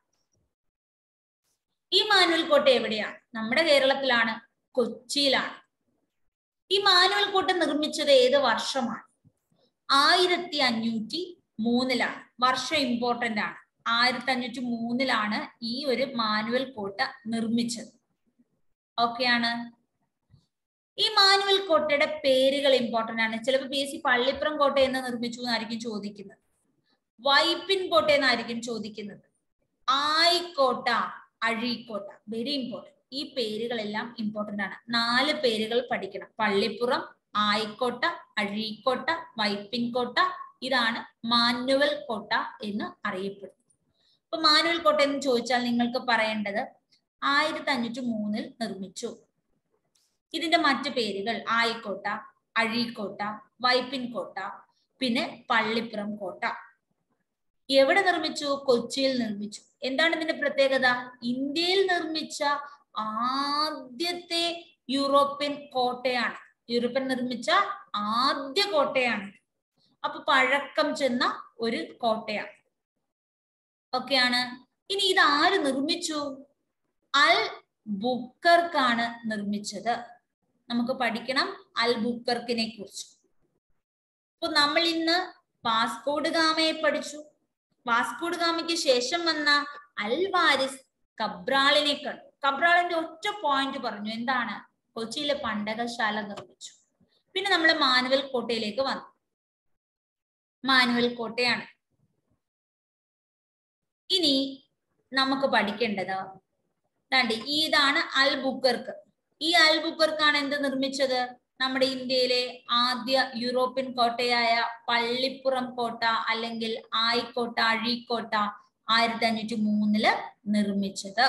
S1: ഈ മാനുവൽ കോട്ട എവിടെയാണ് നമ്മുടെ കേരളത്തിലാണ് കൊച്ചിയിലാണ് ഈ മാനുവൽ കോട്ട നിർമ്മിച്ചത് ഏത് വർഷമാണ് ആയിരത്തി അഞ്ഞൂറ്റി മൂന്നിലാണ് വർഷം ഇമ്പോർട്ടന്റ് ആണ് ആയിരത്തി അഞ്ഞൂറ്റി മൂന്നിലാണ് ഈ ഒരു മാനുവൽ കോട്ട നിർമ്മിച്ചത് ഓക്കെയാണ് ഈ മാനുവൽ കോട്ടയുടെ പേരുകൾ ഇമ്പോർട്ടന്റ് ആണ് ചിലപ്പോൾ പി എസ് സി പള്ളിപ്പുറം കോട്ട എന്ന് നിർമ്മിച്ചു എന്നായിരിക്കും ചോദിക്കുന്നത് വൈപ്പിൻ കോട്ട എന്നായിരിക്കും ചോദിക്കുന്നത് ആയിക്കോട്ട അഴീക്കോട്ട വെരി ഇമ്പോർട്ടന്റ് ഈ പേരുകളെല്ലാം ഇമ്പോർട്ടന്റ് ആണ് നാല് പേരുകൾ പഠിക്കണം പള്ളിപ്പുറം ആയിക്കോട്ട അഴീക്കോട്ട വൈപ്പിൻ കോട്ട ഇതാണ് മാനുവൽ കോട്ട എന്ന് അറിയപ്പെടുന്നത് അപ്പൊ മാനുവൽ കോട്ട എന്ന് ചോദിച്ചാൽ നിങ്ങൾക്ക് പറയേണ്ടത് ആയിരത്തി അഞ്ഞൂറ്റി മൂന്നിൽ നിർമ്മിച്ചു ഇതിന്റെ മറ്റു പേരുകൾ ആയിക്കോട്ട അഴീക്കോട്ട വൈപ്പിൻ കോട്ട പിന്നെ പള്ളിപ്പുറം കോട്ട എവിടെ നിർമ്മിച്ചു കൊച്ചിയിൽ നിർമ്മിച്ചു എന്താണ് ഇതിന്റെ പ്രത്യേകത ഇന്ത്യയിൽ നിർമ്മിച്ച ആദ്യത്തെ യൂറോപ്യൻ കോട്ടയാണ് യൂറോപ്യൻ നിർമ്മിച്ച ആദ്യ കോട്ടയാണ് അപ്പൊ പഴക്കം ചെന്ന ഒരു കോട്ടയാണ് ഒക്കെയാണ് ഇനി ഇത് ആര് നിർമ്മിച്ചു അൽ ബുക്കർക്കാണ് നിർമ്മിച്ചത് നമുക്ക് പഠിക്കണം അൽ ബുക്കർക്കിനെ കുറിച്ച് അപ്പൊ നമ്മൾ ഇന്ന് വാസ്കോഡ് ഗാമയെ പഠിച്ചു വാസ്കോഡ് ഗാമയ്ക്ക് ശേഷം വന്ന അൽ വാരിസ് കബ്രാളിനെ കണ്ടു കബ്രാളിന്റെ ഒറ്റ പോയിന്റ് പറഞ്ഞു എന്താണ് കൊച്ചിയിലെ പണ്ടകശാല നിർമ്മിച്ചു പിന്നെ നമ്മൾ മാനുവൽ കോട്ടയിലേക്ക് വന്നു മാനുവൽ കോട്ടയാണ് ഇനി നമുക്ക് പഠിക്കേണ്ടത് ദാണ്ടി ഇതാണ് അൽ ബുക്കർക്ക് ഈ അൽ ബുക്കർക്കാണ് എന്ത് നിർമ്മിച്ചത് നമ്മുടെ ഇന്ത്യയിലെ ആദ്യ യൂറോപ്യൻ കോട്ടയായ പള്ളിപ്പുറം കോട്ട അല്ലെങ്കിൽ ആയിക്കോട്ട അഴീക്കോട്ട ആയിരത്തി അഞ്ഞൂറ്റി മൂന്നില് നിർമ്മിച്ചത്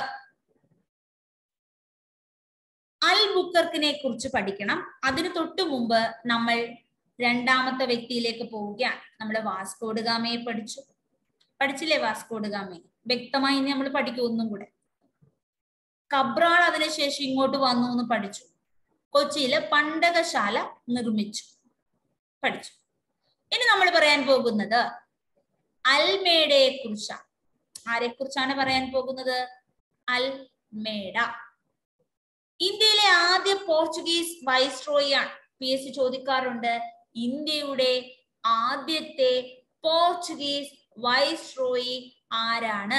S1: അൽ ബുക്കർക്കിനെ കുറിച്ച് പഠിക്കണം അതിനു തൊട്ടു മുമ്പ് നമ്മൾ രണ്ടാമത്തെ വ്യക്തിയിലേക്ക് പോവുകയാണ് നമ്മൾ വാസ്കോഡ് ഗാമയെ പഠിച്ചു പഠിച്ചില്ലേ വാസ്കോഡ് ഗാമയെ വ്യക്തമായി ഇനി നമ്മൾ പഠിക്കും ഒന്നും കൂടെ കബ്രാൾ അതിനുശേഷം ഇങ്ങോട്ട് വന്നു എന്ന് പഠിച്ചു കൊച്ചിയില് പണ്ടകശാല നിർമ്മിച്ചു പഠിച്ചു ഇനി നമ്മൾ പറയാൻ പോകുന്നത് അൽമേഡയെ കുറിച്ചാണ് ആരെ കുറിച്ചാണ് പറയാൻ പോകുന്നത് അൽമേഡ ഇന്ത്യയിലെ ആദ്യ പോർച്ചുഗീസ് വൈസ്രോയി ആണ് പി എസ് സി ചോദിക്കാറുണ്ട് ഇന്ത്യയുടെ ആദ്യത്തെ പോർച്ചുഗീസ് വൈസ്രോയി ആരാണ്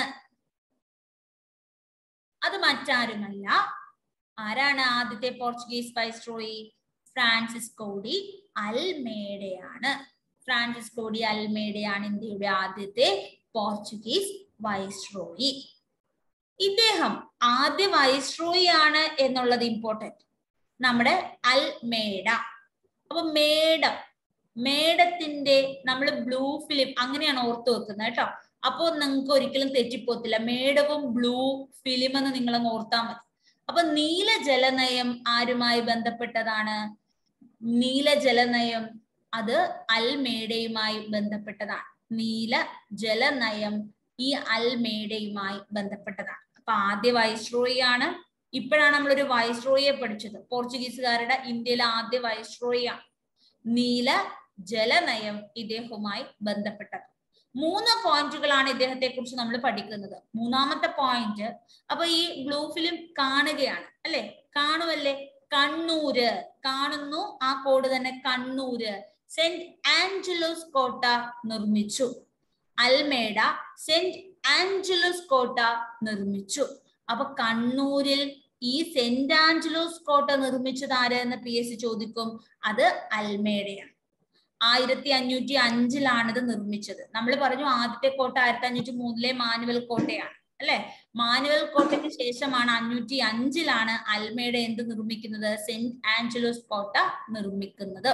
S1: അത് മറ്റാരുമല്ല ആരാണ് ആദ്യത്തെ പോർച്ചുഗീസ് വൈസ്രോയി ഫ്രാൻസിസ് കോഡി അൽമേഡയാണ് ഫ്രാൻസിസ് കോഡി അൽമേഡയാണ് ഇന്ത്യയുടെ ആദ്യത്തെ പോർച്ചുഗീസ് വൈസ്രോയി ഇദ്ദേഹം ആദ്യ വൈസ്രോയി ആണ് എന്നുള്ളത് ഇമ്പോർട്ടൻറ്റ് നമ്മുടെ അൽമേഡ അപ്പൊ മേഡം മേഡത്തിന്റെ നമ്മൾ ബ്ലൂ ഫിലിം അങ്ങനെയാണ് ഓർത്ത് വെക്കുന്നത് കേട്ടോ അപ്പോൾ നിങ്ങൾക്ക് ഒരിക്കലും തെറ്റിപ്പോത്തില്ല മേഡവും ബ്ലൂ ഫിലിം എന്ന് നിങ്ങളങ്ങ് ഓർത്താൽ മതി അപ്പൊ നീല ജലനയം ആരുമായി ബന്ധപ്പെട്ടതാണ് നീല ജലനയം അത് അൽമേഡയുമായി ബന്ധപ്പെട്ടതാണ് നീല ജലനയം ഈ അൽമേഡയുമായി ബന്ധപ്പെട്ടതാണ് അപ്പൊ ആദ്യ വൈസ്രോയി ആണ് ഇപ്പോഴാണ് നമ്മളൊരു വൈസ്രോയിയെ പഠിച്ചത് പോർച്ചുഗീസുകാരുടെ ഇന്ത്യയിലെ ആദ്യ വൈസ്രോയി ആണ് നീല ജലനയം ഇദ്ദേഹവുമായി ബന്ധപ്പെട്ടത് മൂന്ന് പോയിന്റുകളാണ് ഇദ്ദേഹത്തെ കുറിച്ച് നമ്മൾ പഠിക്കുന്നത് മൂന്നാമത്തെ പോയിന്റ് അപ്പൊ ഈ ബ്ലൂ ഫിലിം കാണുകയാണ് അല്ലെ കാണുമല്ലേ കണ്ണൂര് കാണുന്നു ആ കോഡ് തന്നെ കണ്ണൂര് സെന്റ് ആഞ്ചലോസ് കോട്ട നിർമ്മിച്ചു അൽമേഡ സെന്റ് ആഞ്ചലോസ് കോട്ട നിർമ്മിച്ചു അപ്പൊ കണ്ണൂരിൽ ഈ സെന്റ് ആഞ്ചലോസ് കോട്ട നിർമ്മിച്ചത് ആര് എന്ന് പി എസ് സി ചോദിക്കും അത് അൽമേഡയാണ് ആയിരത്തി അഞ്ഞൂറ്റി അഞ്ചിലാണ് ഇത് നിർമ്മിച്ചത് നമ്മൾ പറഞ്ഞു ആദ്യത്തെ കോട്ട ആയിരത്തി അഞ്ഞൂറ്റി മൂന്നിലെ മാനുവൽ കോട്ടയാണ് അല്ലെ മാനുവൽ കോട്ടയ്ക്ക് ശേഷമാണ് അഞ്ഞൂറ്റി അഞ്ചിലാണ് അൽമേഡ എന്ത് നിർമ്മിക്കുന്നത് സെന്റ് ആഞ്ചലോസ് കോട്ട നിർമ്മിക്കുന്നത്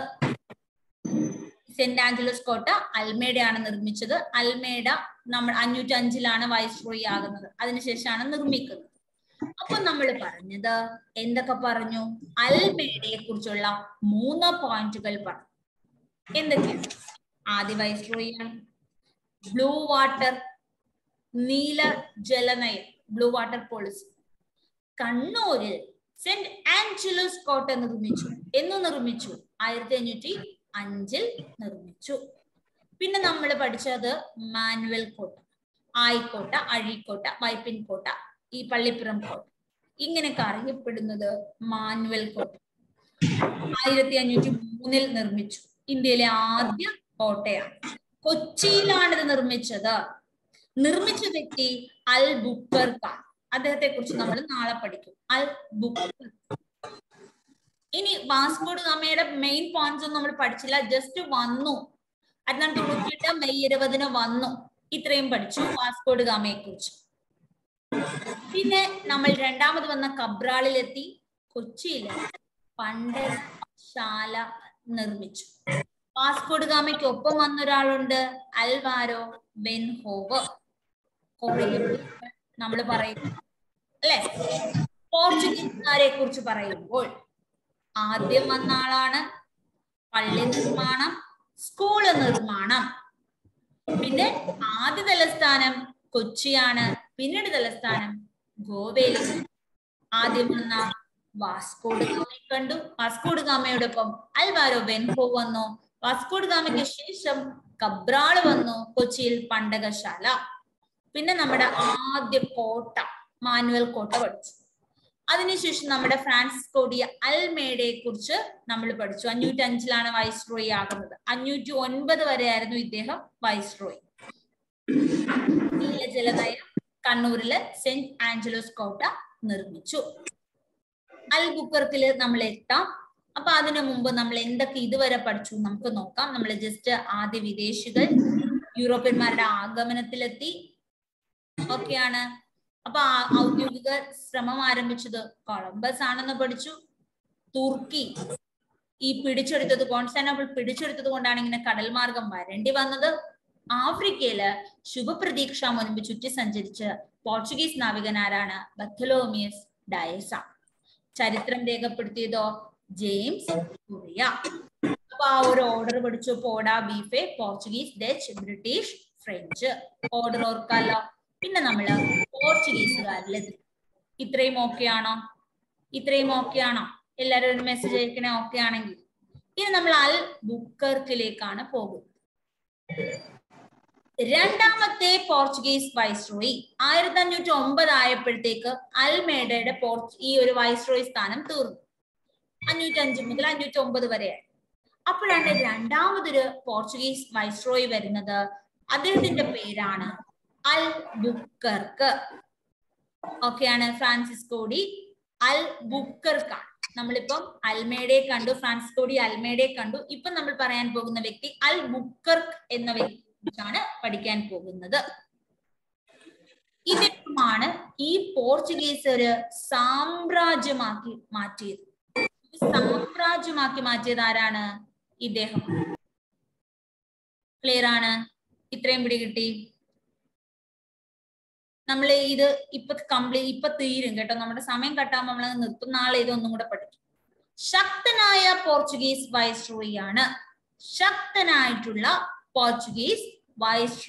S1: സെന്റ് ആഞ്ചലോസ് കോട്ട അൽമേഡയാണ് നിർമ്മിച്ചത് അൽമേഡ നമ്മൾ അഞ്ഞൂറ്റി അഞ്ചിലാണ് വൈസ്രോയി ആകുന്നത് അതിനുശേഷമാണ് നിർമ്മിക്കുന്നത് അപ്പൊ നമ്മൾ പറഞ്ഞത് എന്തൊക്കെ പറഞ്ഞു അൽമേഡയെ കുറിച്ചുള്ള മൂന്ന് പോയിന്റുകൾ പറഞ്ഞു എന്തൊക്കെയാണ് ആദ്യ വൈസ്രോയിയാണ് ബ്ലൂ വാട്ടർ നീല ജലനയം ബ്ലൂ വാട്ടർ പോളിസി കണ്ണൂരിൽ സെന്റ് ആഞ്ചലോസ് കോട്ട നിർമ്മിച്ചു എന്ന് നിർമ്മിച്ചു ആയിരത്തി അഞ്ഞൂറ്റി അഞ്ചിൽ നിർമ്മിച്ചു പിന്നെ നമ്മൾ പഠിച്ചത് മാനുവൽ കോട്ട ആയിക്കോട്ട അഴീക്കോട്ട വൈപ്പിൻ കോട്ട ഈ പള്ളിപ്പുറം കോട്ട ഇങ്ങനെയൊക്കെ അറിയപ്പെടുന്നത് മാനുവൽ കോട്ട ആയിരത്തി അഞ്ഞൂറ്റി മൂന്നിൽ നിർമ്മിച്ചു ഇന്ത്യയിലെ ആദ്യ കോട്ടയാണ് കൊച്ചിയിലാണ് ഇത് നിർമ്മിച്ചത് നിർമ്മിച്ച വ്യക്തി അൽ ബുക്കർക്കാണ് അദ്ദേഹത്തെ കുറിച്ച് നമ്മൾ നാളെ പഠിക്കും അൽ ബുക്കർ ഇനി വാസ്കോഡ് ഗാമയുടെ മെയിൻ പോയിന്റ്സ് ഒന്നും നമ്മൾ പഠിച്ചില്ല ജസ്റ്റ് വന്നു അതിനാണ് തൊണ്ണൂറ്റിയെട്ട് മെയ് ഇരുപതിന് വന്നു ഇത്രയും പഠിച്ചു വാസ്കോഡ് ഗാമയെ കുറിച്ച് പിന്നെ നമ്മൾ രണ്ടാമത് വന്ന കബ്രാളിലെത്തി കൊച്ചിയില് പണ്ടശാല നിർമ്മിച്ചു വാസ്കോഡ് ഗാമയ്ക്ക് ഒപ്പം വന്ന ഒരാളുണ്ട് അൽവാരോ ബെൻഹോവ് നമ്മൾ പറയും അല്ലെ പോർച്ചുഗീസുകാരെ കുറിച്ച് പറയുമ്പോൾ ആദ്യം വന്ന ആളാണ് പള്ളി നിർമ്മാണം സ്കൂള് നിർമ്മാണം പിന്നെ ആദ്യ തലസ്ഥാനം കൊച്ചിയാണ് പിന്നീട് തലസ്ഥാനം ഗോവയിൽ ആദ്യം വന്ന വാസ്കോഡ് ഗാമയെ കണ്ടു വാസ്കോഡ് ഗാമയോടൊപ്പം അൽവാരോ ബെൻഹോ വന്നു വാസ്കോഡ് ഗാമയ്ക്ക് ശേഷം കബ്രാള് വന്നു കൊച്ചിയിൽ പണ്ടകശാല പിന്നെ നമ്മുടെ ആദ്യ കോട്ട മാനുവൽ കോട്ട പഠിച്ചു അതിനുശേഷം നമ്മുടെ ഫ്രാൻസിസ് കോടിയ അൽമേഡയെ കുറിച്ച് നമ്മൾ പഠിച്ചു അഞ്ഞൂറ്റി അഞ്ചിലാണ് വൈസ്രോയി ആകുന്നത് അഞ്ഞൂറ്റി ഒൻപത് വരെയായിരുന്നു ഇദ്ദേഹം വൈസ്രോയി നീലജലനയം കണ്ണൂരിലെ സെന്റ് ആഞ്ചലോസ് കോട്ട നിർമ്മിച്ചു അൽ ബുക്കർക്കില് നമ്മൾ എത്താം അപ്പൊ അതിനു മുമ്പ് നമ്മൾ എന്തൊക്കെ ഇതുവരെ പഠിച്ചു നമുക്ക് നോക്കാം നമ്മൾ ജസ്റ്റ് ആദ്യ വിദേശികൾ യൂറോപ്യന്മാരുടെ ആഗമനത്തിലെത്തി ഒക്കെയാണ് അപ്പൊ ആ ഔദ്യോഗിക ശ്രമം ആരംഭിച്ചത് കൊളംബസ് ആണെന്ന് പഠിച്ചു തുർക്കി ഈ പിടിച്ചെടുത്തത് കോൺസ്റ്റാന്റോപ്പിൾ പിടിച്ചെടുത്തത് കൊണ്ടാണ് ഇങ്ങനെ കടൽ മാർഗം വരേണ്ടി വന്നത് ആഫ്രിക്കയില് ശുഭപ്രതീക്ഷ മുൻപ് ചുറ്റി സഞ്ചരിച്ച് പോർച്ചുഗീസ് നാവികനാരാണ് ബത്തലോമിയസ് ഡയസ ചരിത്രം രേഖപ്പെടുത്തിയതോ ജെയിംസ് കുറിയ അപ്പൊ ആ ഒരു ഓർഡർ പഠിച്ചു പോഡ ബീഫെ Portuguese Dutch British French order ഓർക്കാലോ പിന്നെ നമ്മള് പോർച്ചുഗീസുകാരിലെത്തി ഇത്രയും ഓക്കെ ആണോ ഇത്രയും ഓക്കെ ആണോ എല്ലാരും ഒരു മെസ്സേജ് അയക്കണേ ഓക്കെ ആണെങ്കിൽ ഇനി നമ്മൾ അൽ ബുക്കർക്കിലേക്കാണ് പോകുന്നത് രണ്ടാമത്തെ പോർച്ചുഗീസ് വൈസ്രോയി ആയിരത്തി അഞ്ഞൂറ്റി ഒമ്പത് ആയപ്പോഴത്തേക്ക് അൽമേഡയുടെ പോർച്ച് ഈ ഒരു വൈസ്രോയി സ്ഥാനം തീർന്നു അഞ്ഞൂറ്റി അഞ്ച് മുതൽ അഞ്ഞൂറ്റി ഒമ്പത് വരെയായി അപ്പോഴാണ് രണ്ടാമതൊരു പോർച്ചുഗീസ് വൈസ്രോയി വരുന്നത് അദ്ദേഹത്തിന്റെ പേരാണ് അൽ ബുക്കർക്ക് ഓക്കെയാണ് ഫ്രാൻസിസ് കോടി അൽ ബുക്കർക്കാണ് നമ്മളിപ്പം അൽമേഡയെ കണ്ടു ഫ്രാൻസിസ് കോടി അൽമേഡയെ കണ്ടു ഇപ്പൊ നമ്മൾ പറയാൻ പോകുന്ന വ്യക്തി അൽ ബുക്കർക്ക് എന്ന വ്യക്തിയെ കുറിച്ചാണ് പഠിക്കാൻ പോകുന്നത് ഇദ്ദേഹമാണ് ഈ പോർച്ചുഗീസ് ഒരു സാമ്രാജ്യമാക്കി മാറ്റിയത് സാമ്രാജ്യമാക്കി മാറ്റിയത് ആരാണ് ഇദ്ദേഹം ക്ലിയർ ആണ് ഇത്രയും പിടി കിട്ടി നമ്മൾ ഇത് ഇപ്പൊ കംപ്ലീറ്റ് ഇപ്പൊ തീരും കേട്ടോ നമ്മുടെ സമയം കട്ടാകുമ്പോൾ നമ്മൾ നിർത്തും നാളെ ഇതൊന്നും കൂടെ പഠിക്കും ശക്തനായ പോർച്ചുഗീസ് വൈസ്രോയി ആണ് ശക്തനായിട്ടുള്ള പോർച്ചുഗീസ് വൈസ്